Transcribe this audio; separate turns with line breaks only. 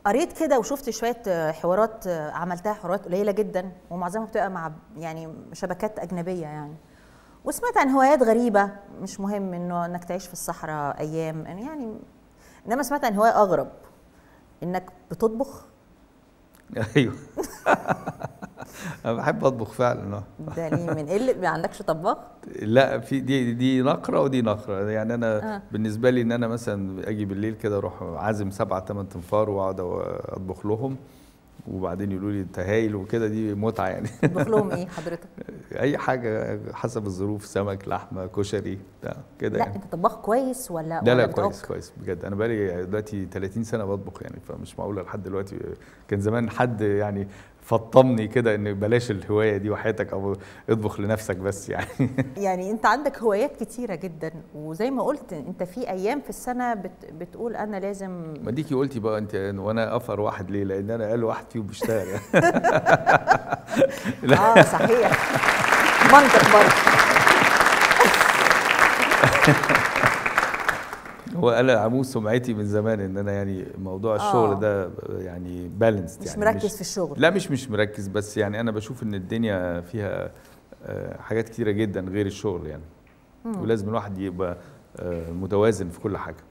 قريت كده وشفت شويه حوارات عملتها حوارات قليله جدا ومعظمها بتبقى مع يعني شبكات اجنبيه يعني وسمعت عن هوايات غريبه مش مهم انه انك تعيش في الصحراء ايام يعني انما سمعت عن هوايه اغرب انك بتطبخ
ايوه انا بحب اطبخ فعلا اه
ده ليه من قله ما عندكش طباخ
لا في دي دي نقره ودي نقره يعني انا
آه.
بالنسبه لي ان انا مثلا اجي بالليل كده اروح عازم سبعة ثمان تنفار واقعد اطبخ لهم وبعدين يقولوا لي انت هايل وكده دي متعه يعني
تطبخ لهم ايه حضرتك
اي حاجه حسب الظروف سمك لحمه كشري بتاع كده
لا
يعني
انت طباخ كويس ولا
لا
ولا
لا
بتعك؟
كويس كويس بجد انا بقالي دلوقتي 30 سنه بطبخ يعني فمش معقوله لحد دلوقتي كان زمان حد يعني فطمني كده ان بلاش الهوايه دي وحياتك او اطبخ لنفسك بس يعني
يعني انت عندك هوايات كتيره جدا وزي ما قلت انت في ايام في السنه بت بتقول انا لازم
ما ديكي قلتي بقى انت وانا افقر واحد ليه لان انا اقل واحد فيهم بيشتغل يعني
اه صحيح منطق برضه
هو انا عمود سمعتي من زمان ان انا يعني موضوع الشغل
آه.
ده يعني بالانس
مش
يعني
مركز في الشغل
لا مش مش مركز بس يعني انا بشوف ان الدنيا فيها آه، حاجات كتيره جدا غير الشغل يعني ولازم الواحد يبقى آه، متوازن في كل حاجه